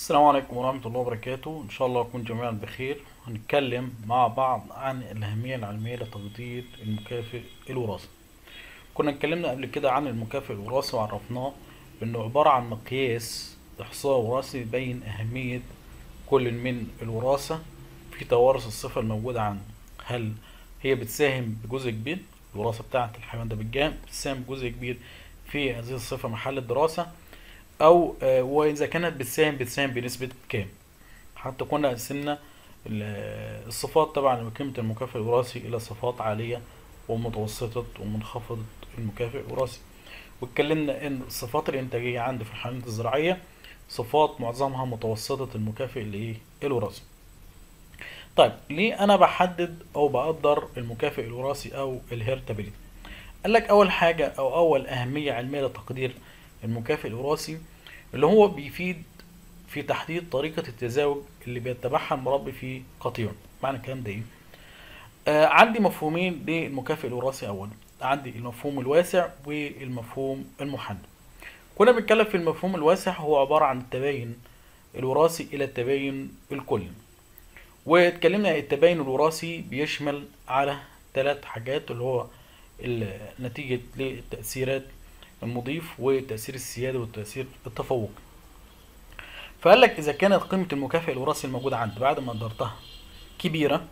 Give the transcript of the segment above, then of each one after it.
السلام عليكم ورحمة الله وبركاته إن شاء الله نكون جميعا بخير هنتكلم مع بعض عن الأهمية العلمية لتقدير المكافئ الوراثي كنا اتكلمنا قبل كده عن المكافئ الوراثي وعرفناه إنه عبارة عن مقياس إحصاء وراثي يبين أهمية كل من الوراثة في توارث الصفة الموجودة عنده هل هي بتساهم بجزء كبير الوراثة بتاعة الحيوان ده بتجام بتساهم بجزء كبير في هذه الصفة محل الدراسة او آه، واذا كانت بتساهم بتساهم بنسبة كام حتى كنا قسمنا ال- الصفات طبعا لقيمة المكافئ الوراثي الى صفات عالية ومتوسطة ومنخفضة المكافئ الوراثي واتكلمنا ان الصفات الانتاجية عندي في الحيوانات الزراعية صفات معظمها متوسطة المكافئ الايه الوراثي طيب ليه انا بحدد او بقدر المكافئ الوراثي او الهيرتابيليتي قال لك اول حاجة او اول اهمية علمية لتقدير المكافئ الوراثي اللي هو بيفيد في تحديد طريقة التزاوج اللي بيتبعها المربي في قطيعه معنى الكلام ده ايه آه عندي مفهومين للمكافئ الوراثي اولا عندي المفهوم الواسع والمفهوم المحدد كنا بنتكلم في المفهوم الواسع هو عبارة عن التباين الوراثي الى التباين الكلي واتكلمنا التباين الوراثي بيشمل على ثلاث حاجات اللي هو ال- نتيجة للتأثيرات المضيف وتأثير السيادة والتأثير التفوقي فقال لك إذا كانت قيمة المكافئ الوراثي الموجودة عندي بعد ما قدرتها كبيرة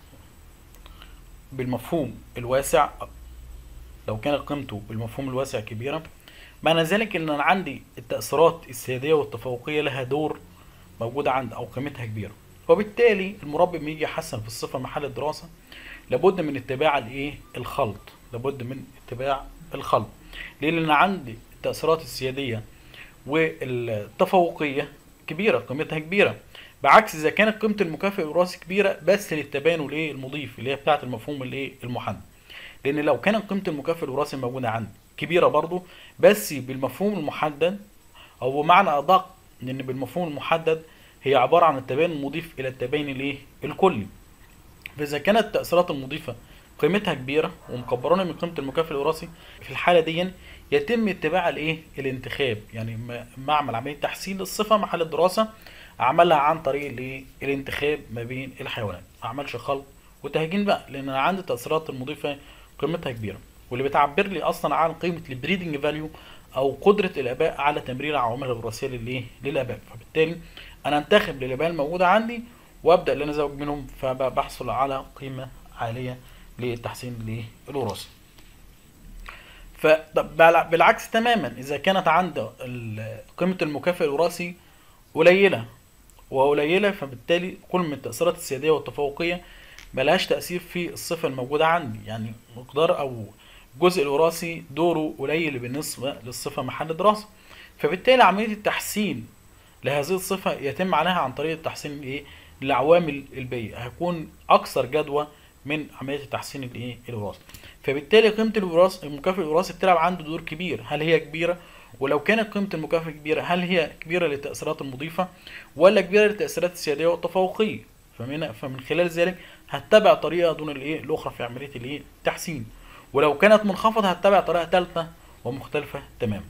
بالمفهوم الواسع لو كانت قيمته بالمفهوم الواسع كبيرة معنى ذلك إن أنا عندي التأثيرات السيادية والتفوقية لها دور موجودة عندي أو قيمتها كبيرة وبالتالي المربي لما يجي يحسن في الصفة محل الدراسة لابد من اتباع الايه الخلط لابد من اتباع الخلط ليه لان عندي التأثيرات السيادية والتفوقية كبيرة قيمتها كبيرة بعكس اذا كانت قيمة المكافئ الوراثي كبيرة بس للتباين الايه المضيف اللي هي بتاعة المفهوم الايه المحدد لان لو كانت قيمة المكافئ الوراثي الموجودة عندي كبيرة برضو بس بالمفهوم المحدد او بمعنى ادق لان بالمفهوم المحدد هي عبارة عن التباين المضيف الى التباين الايه الكلي فاذا كانت التأثيرات المضيفة قيمتها كبيرة ومكبرانة من قيمة المكافئ الوراثي في الحالة دي يتم اتباع الايه الانتخاب يعني ما ما اعمل عملية تحسين للصفة محل الدراسة اعملها عن طريق الايه الانتخاب ما بين الحيوانات ما اعملش خلط وتهجين بقى لان انا عندي التأثيرات المضيفة قيمتها كبيرة واللي بتعبر لي اصلا عن قيمة البريدنج فاليو او قدرة الاباء على تمرير العوامل الوراثية للايه للاباء فبالتالي انا انتخب للاباء الموجودة عندي وابدا ان انا ازوج منهم فبحصل على قيمه عاليه للتحسين الايه الوراثي فبالعكس تماما اذا كانت عند ال- قيمه المكافئ الوراثي قليله وقليله فبالتالي كل من التاثيرات السياديه والتفوقيه ملهاش تاثير في الصفه الموجوده عندي يعني مقدار او الجزء الوراثي دوره قليل بالنسبه للصفه محل دراسه فبالتالي عمليه التحسين لهذه الصفة يتم عليها عن طريق التحسين الايه العوامل البيئة هيكون أكثر جدوى من عملية التحسين الايه الوراثي فبالتالي قيمة الوراث المكافئ الوراثي بتلعب عنده دور كبير هل هي كبيرة ولو كانت قيمة المكافئ كبيرة هل هي كبيرة للتأثيرات المضيفة ولا كبيرة للتأثيرات السيادية والتفوقية فمن فمن خلال ذلك هتبع طريقة دون الايه الأخرى في عملية الايه التحسين ولو كانت منخفضة هتبع طريقة ثالثة ومختلفة تماما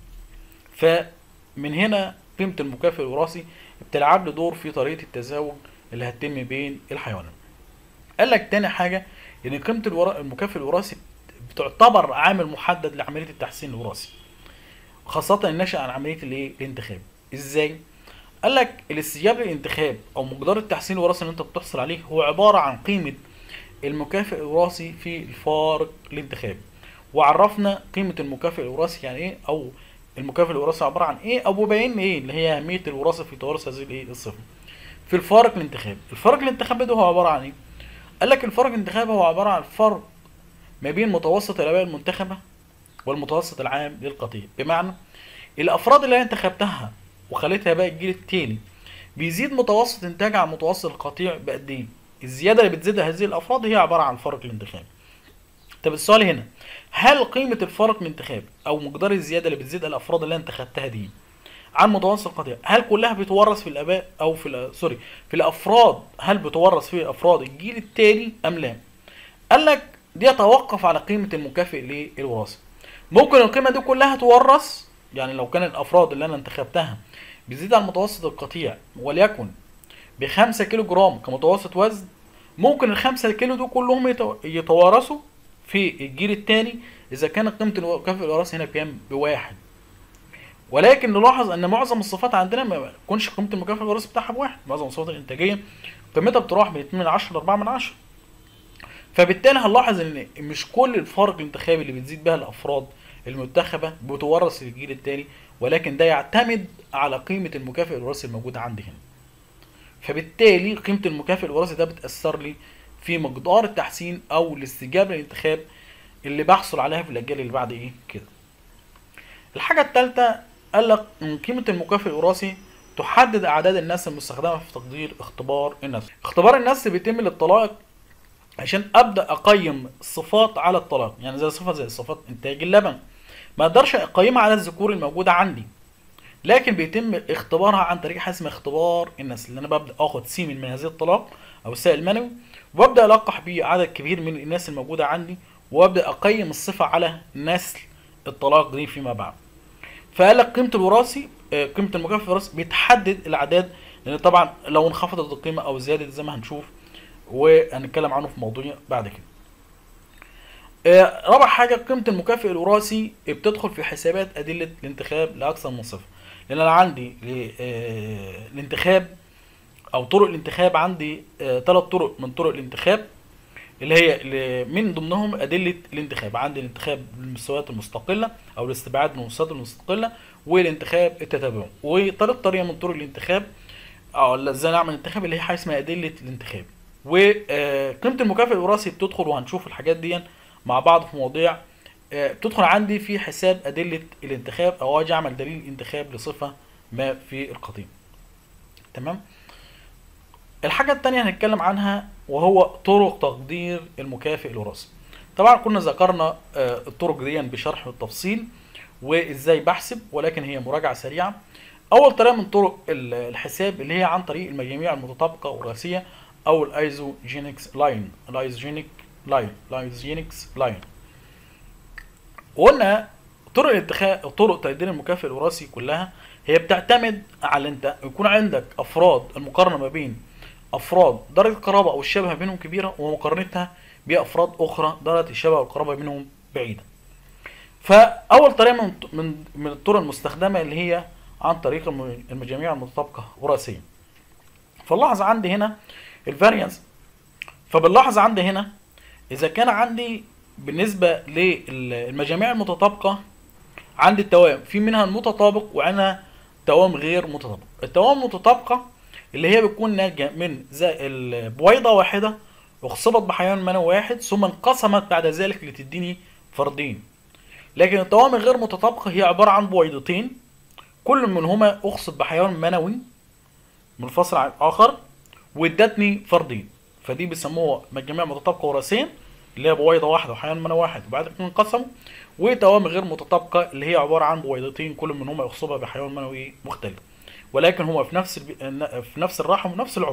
فمن هنا قيمة المكافئ الوراثي بتلعب له دور في طريقة التزاوج اللي هتتم بين الحيوانات. قال لك تاني حاجة إن قيمة الورا... المكافئ الوراثي بتعتبر عامل محدد لعملية التحسين الوراثي. خاصة الناشئ عن عملية الايه؟ الانتخاب. ازاي؟ قال لك الاستجابة للانتخاب أو مقدار التحسين الوراثي اللي أنت بتحصل عليه هو عبارة عن قيمة المكافئ الوراثي في الفارق الانتخابي. وعرفنا قيمة المكافئ الوراثي يعني ايه أو المكافئ الوراثي عبارة عن ايه او بيان ايه اللي هي اهمية الوراثة في توارث هذه الايه الصفة في الفارق الانتخابي الفارق الانتخابي ده هو عبارة عن ايه قال لك الفارق الانتخابي هو عبارة عن فرق ما بين متوسط الاباء المنتخبة والمتوسط العام للقطيع بمعنى الافراد اللي انا انتخبتها وخليتها بقى الجيل التاني بيزيد متوسط انتاج عن متوسط القطيع بقد ايه الزيادة اللي بتزيدها هذه الافراد هي عبارة عن الفرق الانتخابي طب السؤال هنا هل قيمة الفرق الانتخابي أو مقدار الزيادة اللي بتزيد الأفراد اللي أنت خدتها دي عن متوسط القطيع هل كلها بتورث في الآباء أو في الأ- سوري في الأفراد هل بتورث في أفراد الجيل التالي أم لا؟ قال لك دي يتوقف على قيمة المكافئ للوراثة ممكن القيمة دي كلها تورث يعني لو كان الأفراد اللي أنا انتخبتها بيزيد عن متوسط القطيع وليكن بخمسة كيلو جرام كمتوسط وزن ممكن الخمسة كيلو دول كلهم يتو- يتوارثوا في الجيل الثاني اذا كانت قيمه المكافئ الوراثي هنا بكام بواحد ولكن نلاحظ ان معظم الصفات عندنا ما تكونش قيمه المكافئ الوراثي بتاعها بواحد معظم الصفات الانتاجيه قيمتها بتروح من 2 من 10 ل 4 من 10 فبالتالي هنلاحظ ان مش كل الفرق الانتخابي اللي بتزيد بها الافراد المنتخبه بتورث للجيل التالي ولكن ده يعتمد على قيمه المكافئ الوراثي الموجوده عندي هنا فبالتالي قيمه المكافئ الوراثي ده بتاثر لي في مقدار التحسين او الاستجابه للانتخاب اللي بحصل عليها في الاجيال اللي بعد ايه كده الحاجه الثالثه قال لك ان قيمه المكافئ الوراثي تحدد اعداد الناس المستخدمه في تقدير اختبار النسل اختبار النسل بيتم للطلائق عشان ابدا اقيم الصفات على الطلاق يعني زي صفه زي صفات انتاج اللبن ما اقدرش اقيمها على الذكور الموجوده عندي لكن بيتم اختبارها عن طريق حاجه اسمها اختبار النسل اللي انا ببدا اخد سيمن من هذه الطلاق او السائل المنوي وابدا القح بيه عدد كبير من الناس الموجوده عندي وابدا اقيم الصفه على نسل الطلاق دي فيما بعد فقال لك قيمه الوراثي آه، قيمه المكافئ الوراثي بتحدد الاعداد لان طبعا لو انخفضت القيمه او زادت زي ما هنشوف وهنتكلم عنه في موضوع بعد كده آه، رابع حاجه قيمه المكافئ الوراثي بتدخل في حسابات ادله الانتخاب لاكثر من صفه لان انا عندي ل- آه، الانتخاب او طرق الانتخاب عندي ثلاث طرق من طرق الانتخاب اللي هي اللي من ضمنهم ادله الانتخاب عندي الانتخاب بالمستويات المستقله او الاستبعاد من المستويات المستقله والانتخاب التتابعي وطريقه طريقه من طرق الانتخاب او ازاي نعمل انتخاب اللي هي حاجه اسمها ادله الانتخاب وقيمه المكافئ الوراثي بتدخل وهنشوف الحاجات دي مع بعض في مواضيع آه، بتدخل عندي في حساب ادله الانتخاب او اجي اعمل دليل انتخاب لصفه ما في القضية تمام الحاجة التانية هنتكلم عنها وهو طرق تقدير المكافئ الوراثي طبعا كنا ذكرنا آه، الطرق دي بشرح والتفصيل وازاي بحسب ولكن هي مراجعة سريعة اول طريقة من طرق ال- الحساب اللي هي عن طريق المجاميع المتطابقة وراثية او الايزوجينكس لاين الايزوجينيك لاين الايزوجينكس لاين وقلنا طرق الانتخاب طرق تقدير المكافئ الوراثي كلها هي بتعتمد على انت يكون عندك افراد المقارنه ما بين افراد درجه القرابه او الشبه بينهم كبيره ومقارنتها بافراد اخرى درجه الشبه والقرابه بينهم بعيده فاول طريقه من من من الطرق المستخدمه اللي هي عن طريق الم- المجاميع المتطابقه وراثيا فنلاحظ عندي هنا الفاريانس فبنلاحظ عندي هنا اذا كان عندي بالنسبه للمجاميع المتطابقه عندي التوائم في منها المتطابق وعنها توام غير متطابق التوام المتطابقه اللي هي بتكون ناتجه من زي البويضه واحده اخصبت بحيوان منوي واحد ثم انقسمت بعد ذلك لتديني فردين لكن التوام الغير متطابقه هي عباره عن بويضتين كل منهما اخصب بحيوان منوي منفصل عن الاخر وادتني فردين فدي بيسموها مجاميع متطابقه وراثيا اللي هي بويضه واحده وحيوان منوي واحد وبعد كده انقسموا وتوام غير متطابقه اللي هي عباره عن بويضتين كل منهما يخصبها بحيوان منوي مختلف ولكن هما في نفس البي... في نفس الرحم ونفس العضو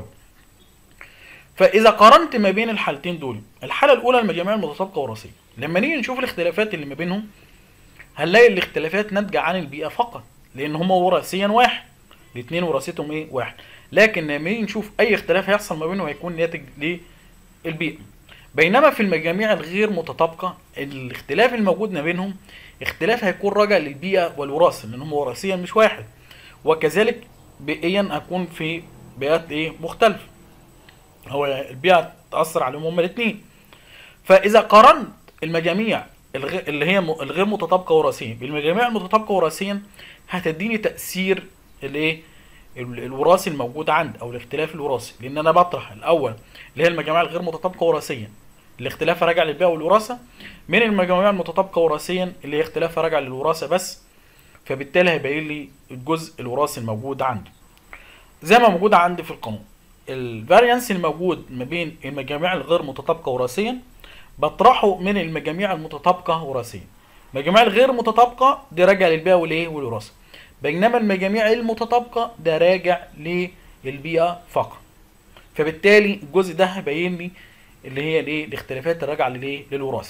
فاذا قارنت ما بين الحالتين دول الحاله الاولى المجاميع المتطابقه وراثيه لما نيجي نشوف الاختلافات اللي ما بينهم هنلاقي الاختلافات ناتجه عن البيئه فقط لان هما وراثيا واحد الاثنين وراثتهم ايه واحد لكن لما نيجي نشوف اي اختلاف هيحصل ما بينهم هيكون ناتج للبيئه بينما في المجاميع الغير متطابقه الاختلاف الموجود ما بينهم اختلاف هيكون راجع للبيئه والوراثه لان هم وراثيا مش واحد وكذلك بيئيا هيكون في بيئات ايه مختلفه هو البيئه تاثر عليهم هما الاثنين فاذا قارنت المجاميع الغ- اللي هي م- الغير متطابقه وراثيا بالمجاميع المتطابقه وراثيا هتديني تاثير الايه ال- الوراثي الموجود عندي او الاختلاف الوراثي لان انا بطرح الاول اللي هي المجاميع الغير متطابقه وراثيا الاختلاف راجع للبيئه والوراثه من المجاميع المتطابقه وراثيا اللي هي اختلاف راجع للوراثه بس فبالتالي هيبين لي الجزء الوراثي الموجود عندي زي ما موجود عندي في القانون الفاريانس الموجود ما بين المجاميع الغير متطابقه وراثيا بطرحه من المجاميع المتطابقه وراثيا المجاميع الغير متطابقه دي راجع للبيئه والايه والوراثه بينما المجاميع المتطابقه ده راجع للبيئه فقط فبالتالي الجزء ده هيبين لي اللي هي الايه الاختلافات الراجعه للايه للوراثه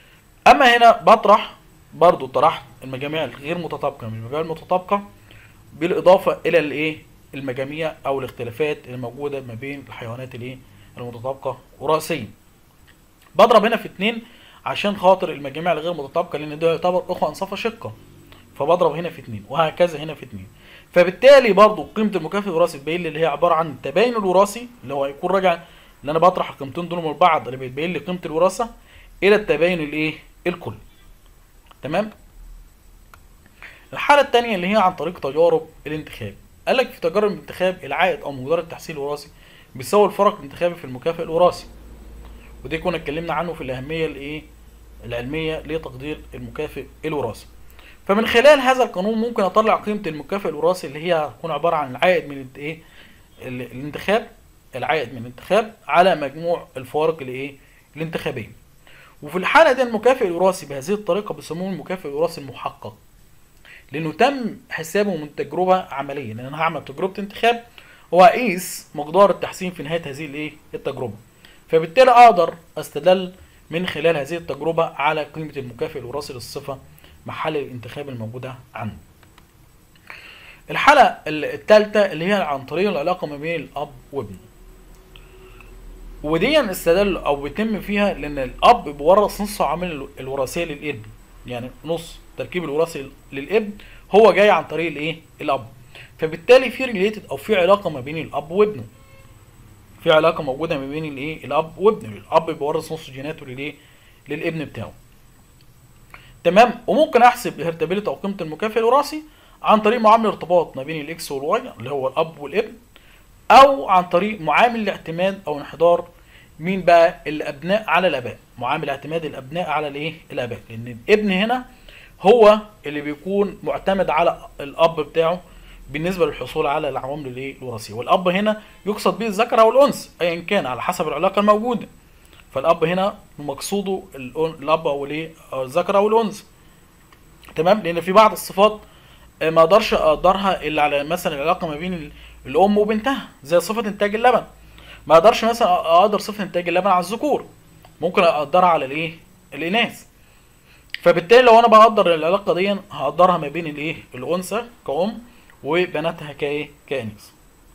اما هنا بطرح برضو طرحت المجاميع الغير متطابقه من المجاميع المتطابقه بالاضافه الى الايه المجاميع او الاختلافات الموجوده ما بين الحيوانات الايه المتطابقه وراثيا بضرب هنا في اتنين عشان خاطر المجاميع الغير متطابقه لان ده يعتبر اخوه انصافه شقه فبضرب هنا في اتنين وهكذا هنا في اتنين فبالتالي برضو قيمه المكافئ الوراثي تبين لي اللي هي عباره عن التباين الوراثي اللي هو هيكون راجع ان انا بطرح القيمتين دول من بعض اللي بتبين لي قيمه الوراثه الى التباين الايه الكلي تمام الحاله الثانيه اللي هي عن طريق تجارب الانتخاب قال لك في تجارب الانتخاب العائد او مقدار التحصيل الوراثي بيساوي الفرق الانتخابي في المكافئ الوراثي ودي كنا اتكلمنا عنه في الاهميه الايه العلميه لتقدير المكافئ الوراثي فمن خلال هذا القانون ممكن اطلع قيمه المكافئ الوراثي اللي هي هتكون عباره عن العائد من الايه ال- الانتخاب العائد من الانتخاب على مجموع الفوارق الايه الانتخابيه وفي الحاله دي المكافئ الوراثي بهذه الطريقه بيسموه المكافئ الوراثي المحقق لانه تم حسابه من تجربه عمليه لان انا هعمل تجربه انتخاب واقيس مقدار التحسين في نهايه هذه الايه التجربه فبالتالي اقدر استدل من خلال هذه التجربه على قيمه المكافئ الوراثي للصفه محل الانتخاب الموجوده عنه الحالة الثالثة اللي هي عن طريق العلاقة ما بين الأب وابنه ودي استدل أو بيتم فيها لأن الأب بيورث نص عوامل الوراثية للابن يعني نص تركيب الوراثي للابن هو جاي عن طريق الايه؟ الأب فبالتالي في ريليتد أو في علاقة ما بين الأب وابنه في علاقة موجودة ما بين الايه؟ الأب وابنه الأب بيورث نص جيناته للايه؟ للابن بتاعه تمام وممكن احسب الهرتابيلتي او قيمه المكافئ الوراثي عن طريق معامل ارتباط ما بين الاكس والواي اللي هو الاب والابن او عن طريق معامل الاعتماد او انحدار مين بقى الابناء على الاباء معامل اعتماد الابناء على الايه الاباء لان الابن هنا هو اللي بيكون معتمد على الاب بتاعه بالنسبه للحصول على العوامل الايه الوراثيه والاب هنا يقصد به الذكر او الانثى ايا كان على حسب العلاقه الموجوده فالاب هنا مقصوده الأن- الاب او الايه أو الذكر او الانثى تمام لان في بعض الصفات آه، ما اقدرش اقدرها الا على مثلا العلاقه ما بين ال- الام وبنتها زي صفه انتاج اللبن ما اقدرش مثلا اقدر صفه انتاج اللبن على الذكور ممكن اقدرها على الايه الاناث فبالتالي لو انا بقدر العلاقه دي هقدرها ما بين الايه الانثى كأم وبناتها كايه كانثى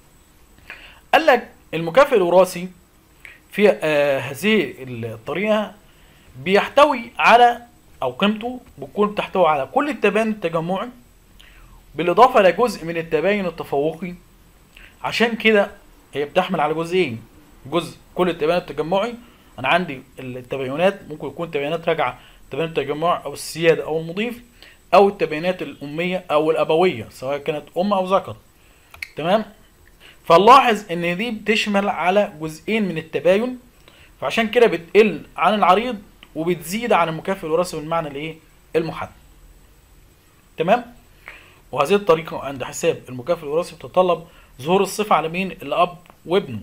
قال لك المكافئ الوراثي في آه هذه الطريقه بيحتوي على او قيمته بتكون بتحتوي على كل التباين التجمعي بالاضافه لجزء من التباين التفوقي عشان كده هي بتحمل على جزئين جزء كل التباين التجمعي انا عندي التباينات ممكن يكون تباينات راجعه تباين التجمع او السياده او المضيف او التباينات الاميه او الابويه سواء كانت ام او ذكر تمام فنلاحظ ان دي بتشمل على جزئين من التباين فعشان كده بتقل عن العريض وبتزيد عن المكافئ الوراثي بالمعنى الايه المحدد تمام وهذه الطريقه عند حساب المكافئ الوراثي بتتطلب ظهور الصفه على مين الاب وابنه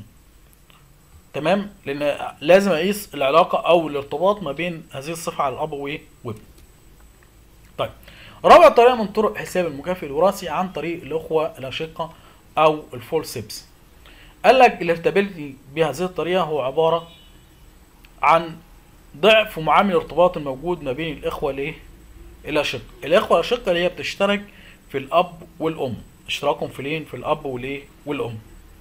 تمام لان لازم اقيس العلاقه او الارتباط ما بين هذه الصفه على الاب وايه وابنه طيب رابع طريقه من طرق حساب المكافئ الوراثي عن طريق الاخوه الاشقه او الفورسيبس قال لك الارتابيلتي بهذه الطريقه هو عباره عن ضعف معامل الارتباط الموجود ما بين الاخوه الايه الاشقه الاخوه الاشقه اللي هي بتشترك في الاب والام اشتراكهم في لين في الاب والايه والام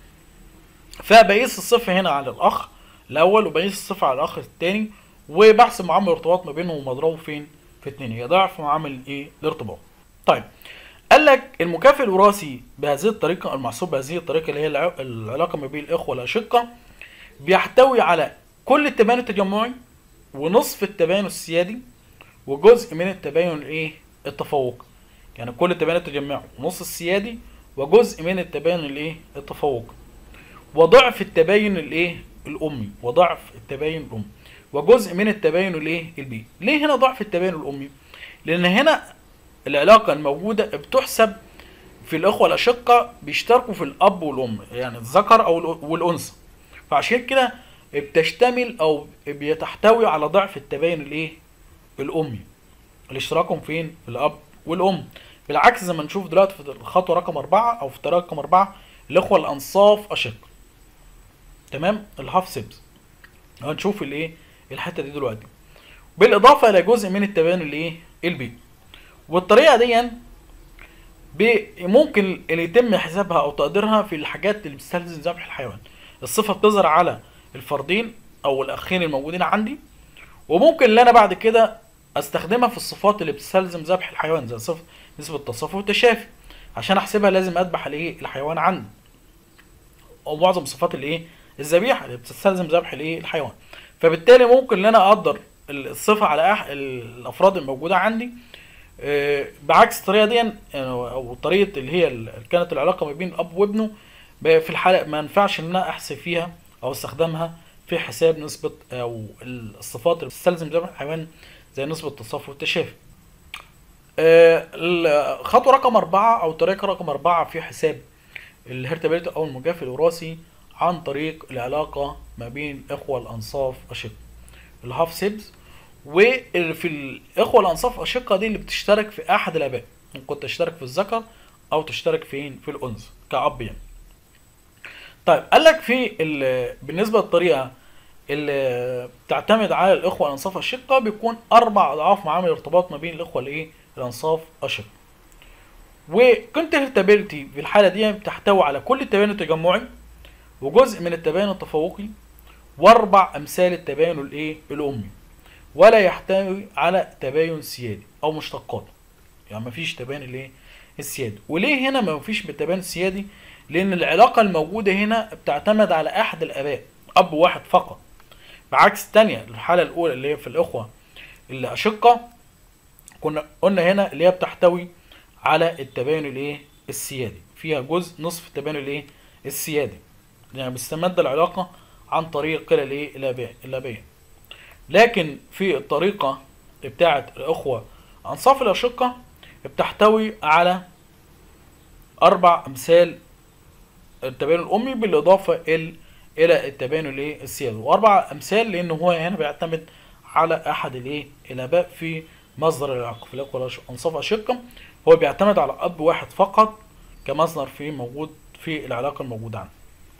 فبقيس الصفه هنا على الاخ الاول وبقيس الصفه على الاخ الثاني وبحسب معامل الارتباط ما بينهم ومضروبه فين في اتنين هي ضعف معامل ايه الارتباط طيب قال لك المكافئ الوراثي بهذه الطريقه المحسوب بهذه الطريقه اللي هي الع- العلاقه ما بين الاخوه الاشقه بيحتوي على كل التباين التجمعي ونصف التباين السيادي وجزء من التباين الايه التفوقي يعني كل التباين التجمعي ونص السيادي وجزء من التباين الايه التفوقي وضعف التباين الايه الامي وضعف التباين الامي وجزء من التباين الايه البيئي ليه هنا ضعف التباين الامي لان هنا العلاقه الموجوده بتحسب في الاخوه الاشقه بيشتركوا في الاب والام يعني الذكر او الأ- والانثى فعشان كده بتشتمل او بتحتوي على ضعف التباين الايه الامي اللي اشتراكهم فين الاب والام بالعكس زي ما نشوف دلوقتي في الخطوه رقم أربعة او في الطريقه رقم أربعة الاخوه الانصاف اشقه تمام الهاف سيبس هنشوف الايه الحته دي دلوقتي بالاضافه الى جزء من التباين الايه البيئي والطريقه دي ب- ممكن اللي يتم حسابها او تقديرها في الحاجات اللي بتستلزم ذبح الحيوان الصفه بتظهر على الفردين او الاخين الموجودين عندي وممكن ان انا بعد كده استخدمها في الصفات اللي بتستلزم ذبح الحيوان زي صفه نسبه التصافي والتشافي عشان احسبها لازم اذبح الايه الحيوان عندي او معظم صفات الايه الذبيحه اللي بتستلزم ذبح الايه الحيوان فبالتالي ممكن ان انا اقدر الصفه على أح... الافراد الموجوده عندي آه، بعكس الطريقه دي آه، او طريقه اللي هي ال- كانت العلاقه ما بين الاب وابنه ب- في الحاله ما ينفعش ان انا احسب فيها او استخدمها في حساب نسبه او الصفات اللي بتستلزم ذبح الحيوان زي نسبه التصافي والتشافي آه، الخطوه رقم أربعة او طريقه رقم أربعة في حساب الهيرتابيلتي او المجافي الوراثي عن طريق العلاقه ما بين اخوه الانصاف اشقه الهاف سيبز وفي الاخوه الانصاف اشقه دي اللي بتشترك في احد الاباء ممكن تشترك في الذكر او تشترك فين في الانثى كاب يعني طيب قال لك في ال- بالنسبه للطريقه اللي بتعتمد على الاخوه الانصاف الشقه بيكون اربع اضعاف معامل الارتباط ما بين الاخوه الايه الانصاف الشقه وقيمه الهرتابيلتي في الحاله دي بتحتوي على كل التباين التجمعي وجزء من التباين التفوقي واربع امثال التباين الايه الامي ولا يحتوي على تباين سيادي او مشتقات يعني مفيش تباين الايه السيادي وليه هنا ما فيش بالتباين السيادي لان العلاقه الموجوده هنا بتعتمد على احد الاباء اب واحد فقط بعكس الثانيه الحاله الاولى اللي هي في الاخوه اللي اشقه كنا قلنا هنا اللي هي بتحتوي على التباين الايه السيادي فيها جزء نصف التباين الايه السيادي يعني بتستمد العلاقه عن طريق قلة الايه الاباء الابيه لكن في الطريقه بتاعه الاخوه انصاف الاشقه بتحتوي على اربع امثال التباين الامي بالاضافه ال الى التباين الايه السيادي واربع امثال لان هو هنا بيعتمد على احد الايه الاباء في مصدر العلاقه في الاخوه انصاف اشقه هو بيعتمد على اب واحد فقط كمصدر في موجود في العلاقه الموجوده عنده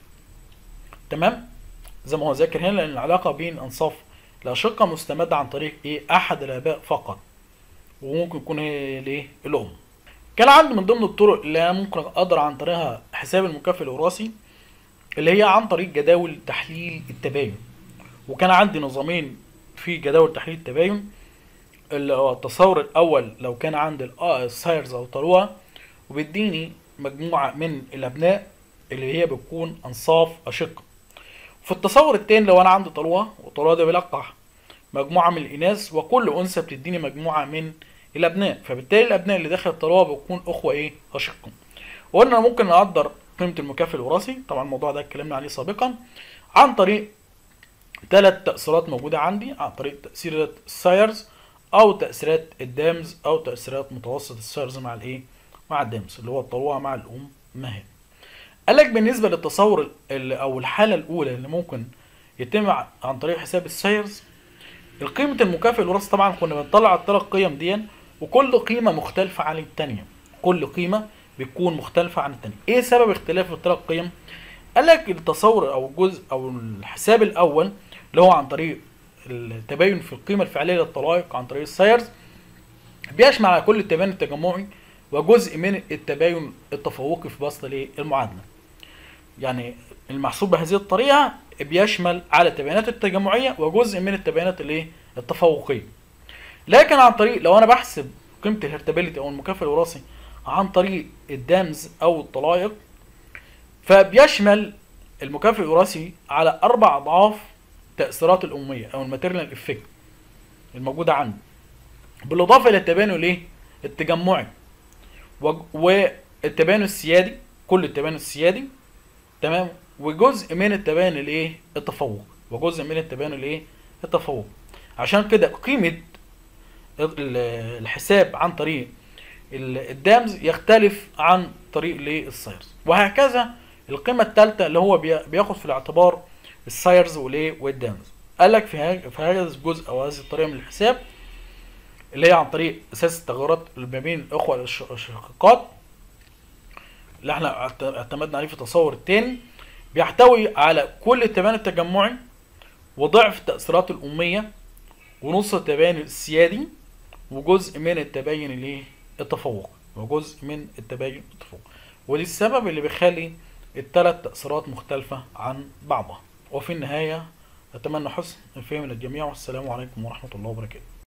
تمام زي ما هو ذاكر هنا لان العلاقه بين انصاف الاشقه مستمده عن طريق ايه احد الاباء فقط وممكن يكون هي الايه الام كان عندي من ضمن الطرق اللي انا ممكن اقدر عن طريقها حساب المكافئ الوراثي اللي هي عن طريق جداول تحليل التباين وكان عندي نظامين في جداول تحليل التباين اللي هو التصور الاول لو كان عندي السايرز او طلوع وبيديني مجموعه من الابناء اللي هي بتكون انصاف اشقه في التصور التاني لو انا عندي طلوع والطلوع ده بيلقح مجموعه من الاناث وكل انثى بتديني مجموعه من الابناء فبالتالي الابناء اللي داخل الطلوع بيكون اخوه ايه اشقه وقلنا ممكن نقدر قيمه المكافئ الوراثي طبعا الموضوع ده اتكلمنا عليه سابقا عن طريق ثلاث تأثيرات موجودة عندي عن طريق تأثيرات السايرز أو تأثيرات الدامز أو تأثيرات متوسط السايرز مع الإيه؟ مع الدامز اللي هو الطلوع مع الأم مهام. قال لك بالنسبة للتصور ال- أو الحالة الأولى اللي ممكن يتم ع- عن طريق حساب السايرز القيمة المكافئ الوراثي طبعا كنا بنطلع على الثلاث قيم دي وكل قيمة مختلفة عن التانية كل قيمة بتكون مختلفة عن التانية ايه سبب اختلاف الثلاث قيم قال لك التصور او الجزء او الحساب الاول اللي هو عن طريق التباين في القيمة الفعلية للطلائق عن طريق السايرز بيشمل على كل التباين التجمعي وجزء من التباين التفوقي في بسط الايه؟ المعادلة يعني المحسوب بهذه الطريقة بيشمل على التبيانات التجمعية وجزء من التبيانات الايه التفوقية لكن عن طريق لو انا بحسب قيمة الهرتابيلتي او المكافئ الوراثي عن طريق الدامز او الطلائق فبيشمل المكافئ الوراثي على اربع اضعاف تأثيرات الأمية أو الماتيرنال افكت الموجودة عندي بالإضافة إلى التباين الإيه؟ التجمعي وج- والتباين السيادي كل التباين السيادي تمام وجزء من التباين الإيه؟ التفوق وجزء من التباين الإيه؟ التفوق عشان كده قيمة ال- الحساب عن طريق ال- الدامز يختلف عن طريق الايه السايرز وهكذا القيمة الثالثة اللي هو بي- بياخد في الاعتبار السايرز والايه والدامز قال لك في هذا في هذا الجزء او هذه الطريقة من الحساب اللي هي عن طريق اساس التغيرات اللي ما بين الاخوة الش- الشقيقات اللي احنا اعت- اعتمدنا عليه في التصور الثاني بيحتوي على كل التباين التجمعي وضعف التأثيرات الأمية ونص التباين السيادي وجزء من التباين الايه التفوقي وجزء من التباين والتفوق ودي السبب اللي بيخلي الثلاث تأثيرات مختلفة عن بعضها وفي النهاية أتمنى حسن الفهم للجميع والسلام عليكم ورحمة الله وبركاته